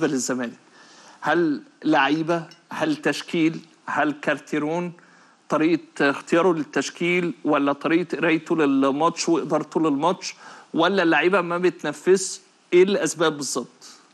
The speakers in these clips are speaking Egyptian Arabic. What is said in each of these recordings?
بالنسبه للزمالك هل لعيبه هل تشكيل هل كارتيرون طريقه اختياره للتشكيل ولا طريقه قرايته للماتش وادارته للماتش ولا اللعيبه ما بتنفذش ايه الاسباب بالظبط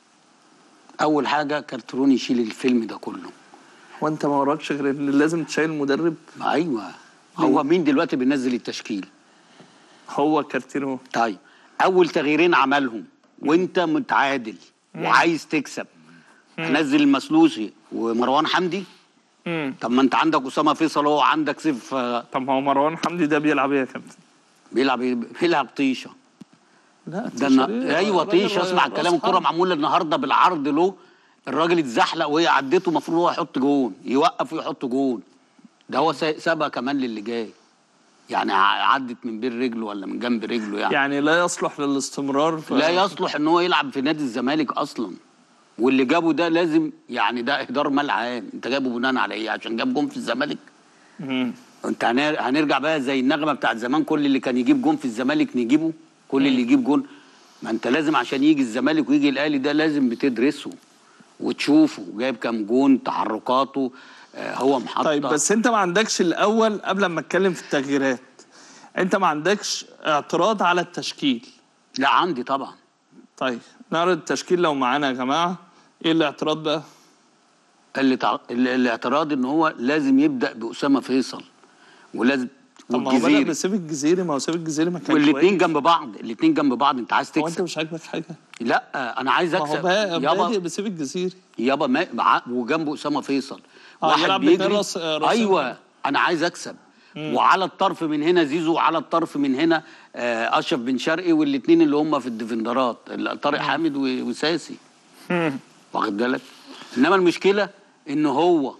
اول حاجه كارترون يشيل الفيلم ده كله وانت ما وراكش غير ان لازم تشيل المدرب ايوه هو مين دلوقتي بينزل التشكيل هو كارتيرون طيب اول تغييرين عملهم وانت متعادل وعايز تكسب انزل المسلوسي ومروان حمدي مم. طب ما انت عندك اسامه فيصل هو عندك سيف آه، طب ما هو مروان حمدي ده بيلعب ايه يا كابتن بيلعب بيلعب طيشه لا ده تيشا النا- ليه؟ ايوه الراجل طيشه اسمع راس الكلام الكره حرب. معموله النهارده بالعرض له الراجل اتزحلق وهي عدته المفروض هو يحط جون يوقف ويحط جون ده هو سا- سابها كمان للي جاي يعني ع- عدت من بين رجله ولا من جنب رجله يعني, يعني لا يصلح للاستمرار ف... لا يصلح ان هو يلعب في نادي الزمالك اصلا واللي جابه ده لازم يعني ده اهدار مال عام انت جايبه بناء على ايه عشان جاب جون في الزمالك مم. انت هنر- هنرجع بقى زي النغمه بتاعت زمان كل اللي كان يجيب جون في الزمالك نجيبه كل اللي يجيب جون ما انت لازم عشان يجي الزمالك ويجي الاهلي ده لازم بتدرسه وتشوفه جايب كام جون تحركاته آه هو محطه طيب بس انت ما عندكش الاول قبل ما اتكلم في التغييرات انت ما عندكش اعتراض على التشكيل لا عندي طبعا طيب نعرض التشكيل لو معانا يا جماعه ايه الاعتراض بقى اللي تع... ال- الاعتراض ان هو لازم يبدا باسامه فيصل ولازم طب ما هو بدا والجزيري بسيف الجزيري ما هو سيف الجزيري ما كانش والاثنين كويس. جنب بعض الاثنين جنب بعض انت عايز هو انت تكسب مش عاجبك حاجه لا انا عايز ما هو اكسب بقى- بادئ يابا بسيف الجزيري يابا ما مع- وجنبه اسامه فيصل آه، واحد يلعب بيجري باتنين راس- راس ايوه انا عايز اكسب وعلى الطرف من هنا زيزو وعلى الطرف من هنا آه، اشرف بن شرقي والاثنين اللي هم في الديفندرات ال- طارق حامد و- وساسي واخد بالك انما المشكله ان هو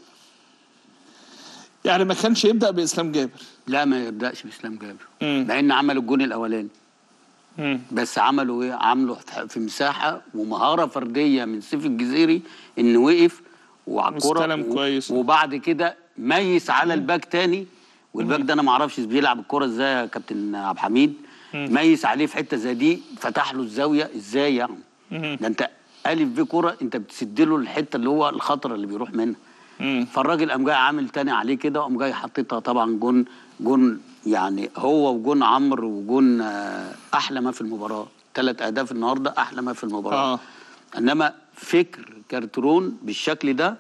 يعني ما كانش يبدا باسلام جابر لا ما يبداش باسلام جابر مم. مع ان عمل الجون الاولاني مم. بس عملوا ايه عملوا في- في مساحه ومهاره فرديه من سيف الجزيري انه وقف وعلى الكوره واستلم و- كويس. وبعد كده ميس على الباك تاني والباك ده انا ما اعرفش بيلعب الكوره ازاي يا كابتن عبد الحميد ميس عليه في حته زي دي فتح له الزاويه ازاي يعني ده انت الف بيه كوره انت بتسد له الحته اللي هو الخطر اللي بيروح منها مم. فالراجل قام جاي عامل تاني عليه كده وقام جاي حطيتها طبعا جون جون يعني هو وجون عمرو وجون آه، احلى ما في المباراه ثلاث اهداف النهارده احلى ما في المباراه آه. انما فكر كارترون بالشكل ده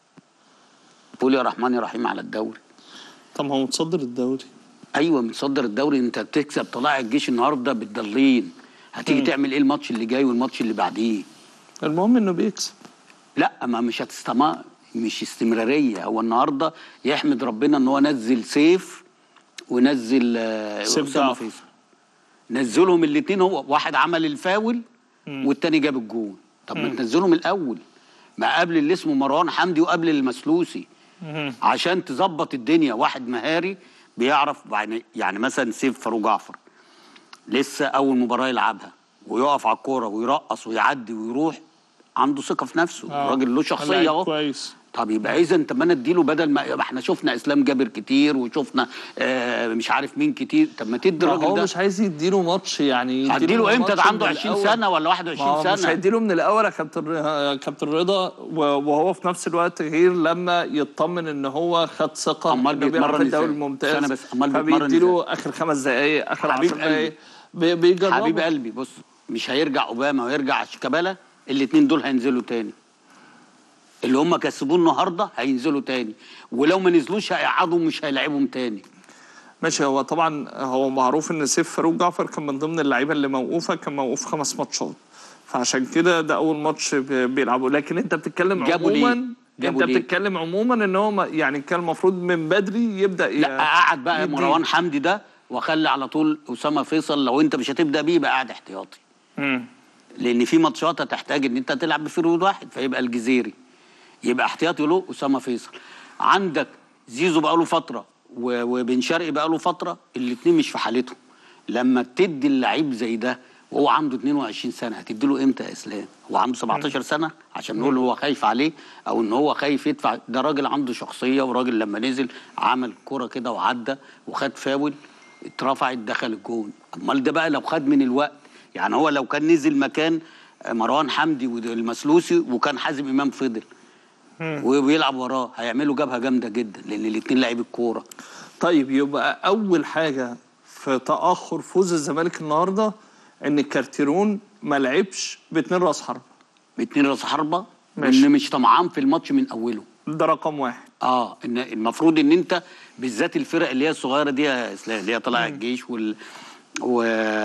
قول يا رحمن يا رحيم على الدوري طب ما هو متصدر الدوري ايوه متصدر الدوري انت بتكسب طلائع الجيش النهارده بالضالين هتيجي تعمل ايه الماتش اللي جاي والماتش اللي بعديه المهم انه بيكسب لا ما مش هتستمر مش استمراريه هو النهارده يحمد ربنا ان هو نزل سيف ونزل آه، سيف أسامة جعفر. فيصل نزلهم الاثنين هو واحد عمل الفاول والتاني جاب الجون طب ما تنزلهم الاول ما قبل اللي اسمه مروان حمدي وقبل المسلوسي عشان تظبط الدنيا واحد مهاري بيعرف يعني يعني مثلا سيف فاروق جعفر لسه اول مباراه يلعبها ويقف على الكوره ويرقص ويعدي ويروح عنده ثقه في نفسه آه. الراجل له شخصيه لعيب اهو كويس طب يبقى اذا انت ما نديله بدل ما يبقى احنا شفنا اسلام جابر كتير وشفنا آه مش عارف مين كتير طب ما تدي ما الراجل هو ده مش عايز يديله ماتش يعني هديله امتى ده ماتش عنده من 20 الأول. سنه ولا ما 21 هو مش سنه هيديله من الاول يا كابتن يا كابتن رضا و- وهو في نفس الوقت غير لما يطمن ان هو خد ثقه أمال إنه بيلعب بيتمرن في الدوري إزاي؟ الممتاز استنى بس، أمال بيتمرن فبيديله اخر خمس دقائق اخر حبيب 10 دقائق قلبي. بي- بيجربه حبيب قلبي بص مش هيرجع اوباما ويرجع شيكابالا الاثنين دول هينزلوا تاني اللي هم كسبوه النهارده هينزلوا تاني ولو ما نزلوش هيقعدوا مش هيلعبهم تاني ماشي هو طبعا هو معروف ان سيف فاروق جعفر كان من ضمن اللعيبه اللي موقوفه كان موقوف خمس ماتشات فعشان كده ده اول ماتش بي- بيلعبه لكن انت بتتكلم جابوا ليه؟ عموما جابوا انت ليه؟ بتتكلم عموما ان هو ما- يعني كان المفروض من بدري يبدا ي- لا قعد بقى يدي. مروان حمدي ده واخلي على طول اسامه فيصل لو انت مش هتبدا بيه يبقى قاعد احتياطي مم. لان في ماتشات هتحتاج ان انت تلعب بفرود واحد فيبقى الجزيري يبقى احتياطي له اسامه فيصل عندك زيزو بقى له فتره و- وبن شرقي بقى له فتره الاثنين مش في حالتهم لما تدي اللعيب زي ده وهو عنده 22 سنه هتدي له امتى يا اسلام هو عنده 17 سنه عشان نقول هو خايف عليه او ان هو خايف يدفع ده راجل عنده شخصيه وراجل لما نزل عمل كرة كده وعدى وخد فاول اترفعت دخل الجون امال ده بقى لو خد من الوقت يعني هو لو كان نزل مكان مروان حمدي والمسلوسي وكان حازم امام فضل وبيلعب وراه هيعملوا جبهه جامده جدا لان الاثنين لعيبه كوره طيب يبقى اول حاجه في تاخر فوز الزمالك النهارده ان كارتيرون ما لعبش باتنين راس حرب اتنين راس حربه ماشي. وان مش طمعان في الماتش من اوله ده رقم واحد اه ان المفروض ان انت بالذات الفرق اللي هي الصغيره دي يا اسلام اللي هي طلع الجيش وال و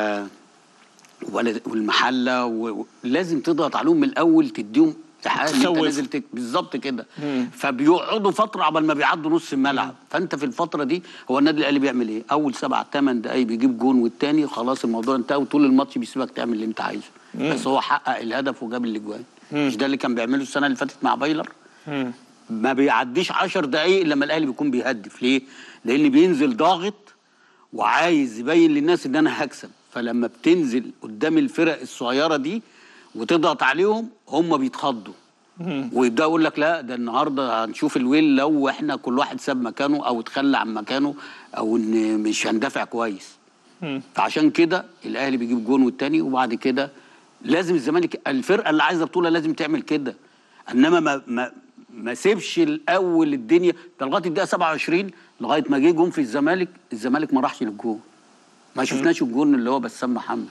ولا- والمحله و- ولازم تضغط عليهم من الاول تديهم إيحاء إن انت تخوف. نازل تك... بالظبط كده فبيقعدوا فتره عبال ما بيعدوا نص الملعب فانت في الفتره دي هو النادي الاهلي بيعمل ايه؟ اول سبع ثمان دقايق بيجيب جون والتاني خلاص الموضوع انتهى وطول الماتش بيسيبك تعمل اللي انت عايزه بس هو حقق الهدف وجاب الاجوان مش ده اللي كان بيعمله السنه اللي فاتت مع بايلر؟ ما بيعديش 10 دقايق لما الاهلي بيكون بيهدف ليه؟ لان بينزل ضاغط وعايز يبين للناس ان انا هكسب فلما بتنزل قدام الفرق الصغيره دي وتضغط عليهم هم بيتخضوا ويبدا يقول لك لا ده النهارده هنشوف الويل لو احنا كل واحد ساب مكانه او اتخلى عن مكانه او ان مش هندافع كويس فعشان كده الاهلي بيجيب جون والتاني وبعد كده لازم الزمالك الفرقه اللي عايزه بطوله لازم تعمل كده انما ما ما ما سيبش الاول الدنيا ده لغايه الدقيقه 27 لغايه ما جه جون في الزمالك الزمالك ما راحش للجون ما شفناش الجون اللي هو بسام محمد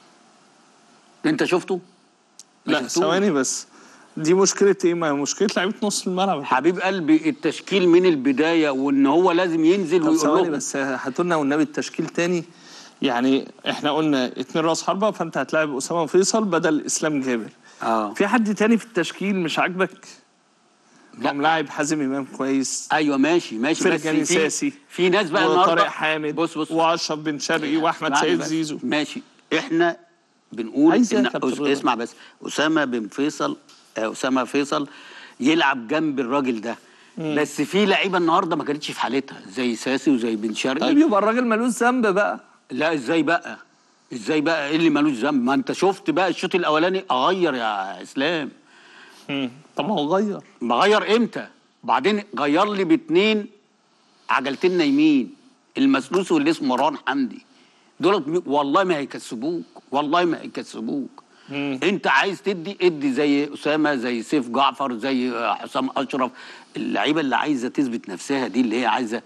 انت شفته؟ ما لا شفتوش؟ ثواني بس دي مشكله ايه ما هي مشكله لعيبه نص الملعب حبيب قلبي التشكيل من البدايه وان هو لازم ينزل طب ويقول ثواني لهم بس هاتوا لنا والنبي التشكيل تاني يعني احنا قلنا اتنين راس حربه فانت هتلاعب اسامه فيصل بدل اسلام جابر اه في حد تاني في التشكيل مش عاجبك؟ لا. لا ملاعب حازم امام كويس ايوه ماشي ماشي بس فرجاني في ساسي في ناس بقى وطارق النهارده حامد بص بص واشرف بن شرقي واحمد اسمعني سيد بس. زيزو ماشي احنا بنقول عايز إيه ان يا كابتن أس- رضا؟ اسمع بس اسامه بن فيصل آه، اسامه فيصل يلعب جنب الراجل ده بس في لعيبه النهارده ما كانتش في حالتها زي ساسي وزي بن شرقي طيب يبقى الراجل ملوش ذنب بقى لا ازاي بقى ازاي بقى ايه اللي ملوش ذنب ما انت شفت بقى الشوط الاولاني اغير يا اسلام طب ما هو غير بغير امتى بعدين غير لي باتنين عجلتين نايمين المسلوس واللي اسمه مروان حمدي دول م- والله ما هيكسبوك والله ما هيكسبوك انت عايز تدي ادي زي اسامه زي سيف جعفر زي آه، حسام اشرف اللعيبه اللي عايزه تثبت نفسها دي اللي هي عايزه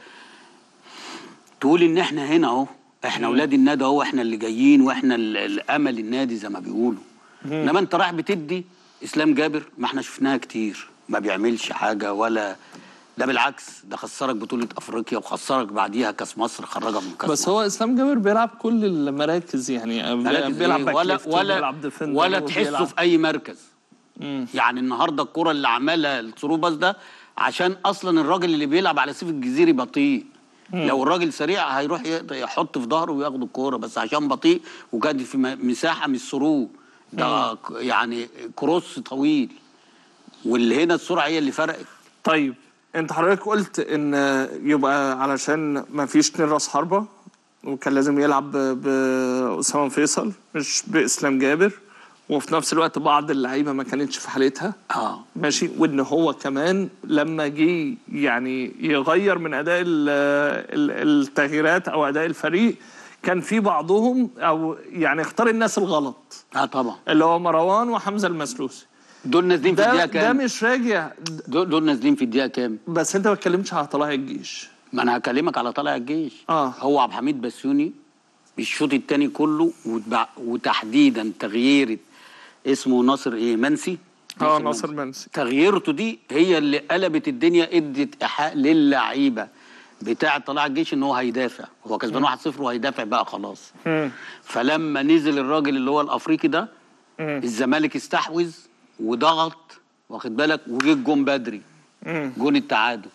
تقول ان احنا هنا اهو احنا اولاد النادي اهو احنا اللي جايين واحنا ال- الامل النادي زي ما بيقولوا انما انت رايح بتدي اسلام جابر ما احنا شفناها كتير ما بيعملش حاجه ولا ده بالعكس ده خسرك بطوله افريقيا وخسرك بعديها كاس مصر خرجك من كاس بس مصر. هو اسلام جابر بيلعب كل المراكز يعني مراكز بيلعب إيه؟ باك ولا ليفت ولا وبيلعب ديفندر ولا تحسه وبيلعب- في اي مركز يعني النهارده الكره اللي عملها الثرو باس ده عشان اصلا الراجل اللي بيلعب على سيف الجزيري بطيء لو الراجل سريع هيروح يقدر يحط في ظهره وياخد الكوره بس عشان بطيء وكان في م- مساحه من الثرو ده ك- يعني كروس طويل واللي هنا السرعه هي اللي فرقت طيب انت حضرتك قلت ان يبقى علشان ما فيش اتنين راس حربه وكان لازم يلعب ب- باسامه فيصل مش باسلام جابر وفي نفس الوقت بعض اللعيبه ما كانتش في حالتها اه ماشي وان هو كمان لما جه يعني يغير من اداء ال- ال- التغييرات او اداء الفريق كان في بعضهم او يعني اختار الناس الغلط اه طبعا اللي هو مروان وحمزه المسلوسي دول نازلين في الدقيقه ده ده كام مش راجع دول, دول نازلين في الدقيقه كام بس انت ما اتكلمتش على طلائع الجيش ما انا هكلمك على طلع الجيش آه. هو عبد الحميد بسيوني الشوط الثاني كله وتبع- وتحديدا تغيير اسمه ناصر ايه منسي اه ناصر منسي تغييرته دي هي اللي قلبت الدنيا ادت ايحاء للعيبه بتاع طلائع الجيش ان هو هيدافع هو كسبان 1-0 وهيدافع بقى خلاص فلما نزل الراجل اللي هو الافريقي ده الزمالك استحوذ وضغط واخد بالك وجه الجون بدري جون التعادل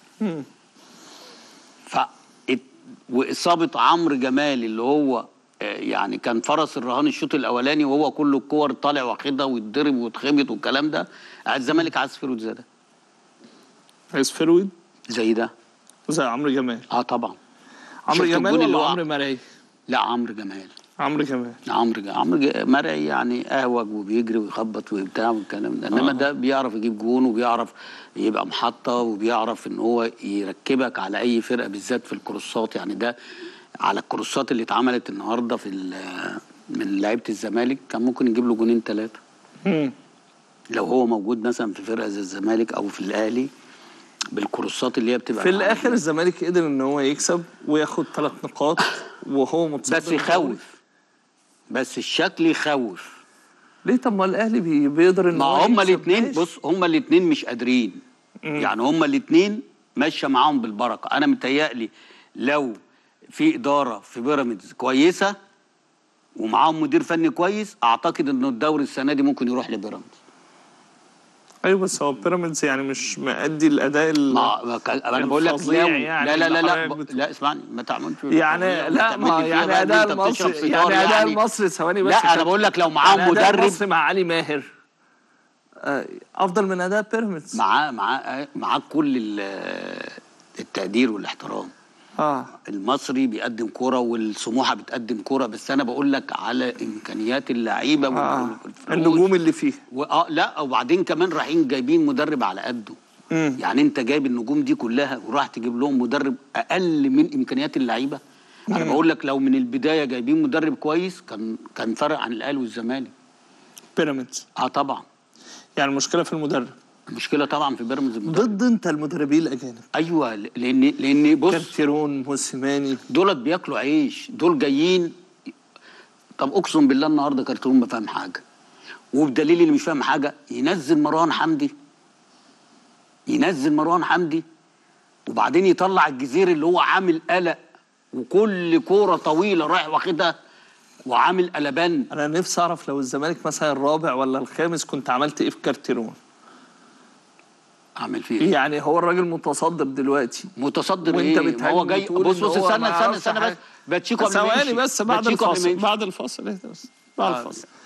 ف ات- واصابه عمرو جمال اللي هو آه، يعني كان فرس الرهان الشوط الاولاني وهو كله الكور طالع واخدها ويتضرب ويتخبط والكلام ده قاعد الزمالك عايز فيرود زي ده عايز فرويد زي ده زي عمرو جمال اه طبعا عمرو شفت جمال الجون اللي ولا هو- عمرو مرعي لا عمرو جمال عمرو جمال عمرو جا- عمرو جا- مرعي يعني اهوج وبيجري ويخبط وبتاع والكلام ده انما آه. ده بيعرف يجيب جون وبيعرف يبقى محطه وبيعرف ان هو يركبك على اي فرقه بالذات في الكروسات يعني ده على الكروسات اللي اتعملت النهارده في ال- من لعيبه الزمالك كان ممكن يجيب له جونين ثلاثه مم. لو هو موجود مثلا في فرقه زي الزمالك او في الاهلي بالكروسات اللي هي بتبقى في معاه. الاخر الزمالك قدر ان هو يكسب وياخد ثلاث نقاط وهو متصدر بس يخوف بس الشكل يخوف ليه طب ما الاهلي بي- بيقدر ان ما هو هما يكسب؟ الاثنين ماشي. بص هما الاثنين مش قادرين يعني هما الاثنين ماشيه معاهم بالبركه انا متهيألي لو في اداره في بيراميدز كويسه ومعاهم مدير فني كويس اعتقد انه الدوري السنه دي ممكن يروح لبيراميدز ايوه بس هو بيراميدز يعني مش مأدي الاداء ال- ما ما كان- انا بقول لك الفظيع لو يعني لا لا لا لا اللي ب- حضرتك لا اسمعني ما تعملش يعني لا ما يعني اداء المصري يعني اداء المصري ثواني بس لا انا كده. بقول لك لو معاهم يعني اداء مدرب المصري مع علي ماهر آه، افضل من اداء بيراميدز معاه معاه معاه كل ال- التقدير والاحترام اه المصري بيقدم كرة والسموحة بتقدم كرة بس أنا بقول لك على إمكانيات اللعيبة اه والفلوس. النجوم اللي فيه وآه لا وبعدين كمان رايحين جايبين مدرب على قده مم. يعني أنت جايب النجوم دي كلها وراح تجيب لهم مدرب أقل من إمكانيات اللعيبة أنا بقول لك لو من البداية جايبين مدرب كويس كان كان فرق عن الأهلي والزمالك بيراميدز أه طبعا يعني المشكله في المدرب المشكلة طبعا في بيراميدز المدرب. ضد انت المدربين الاجانب أيوه لأن لأن بص كارتيرون موسيماني دولت بياكلوا عيش دول جايين طب اقسم بالله النهارده كرتون ما فاهم حاجه وبدليل اللي مش فاهم حاجه ينزل مروان حمدي ينزل مروان حمدي وبعدين يطلع الجزيري اللي هو عامل قلق وكل كوره طويله رايح واخدها وعامل قلبان انا نفسي اعرف لو الزمالك مثلا الرابع ولا الخامس كنت عملت ايه في كارتيرون عامل فيه إيه؟ يعني هو الراجل متصدر دلوقتي متصدر وانت ايه ما هو بتهاجم جاي وتقول بص إن بص هو استنى ما استنى يعرفش استنى بس حاجة. باتشيكو قبل ما ثواني يمشي. بس بعد باتشيكو قبل ما الفاصل يمشي. بعد الفاصل اهدى بس بعد آه. الفاصل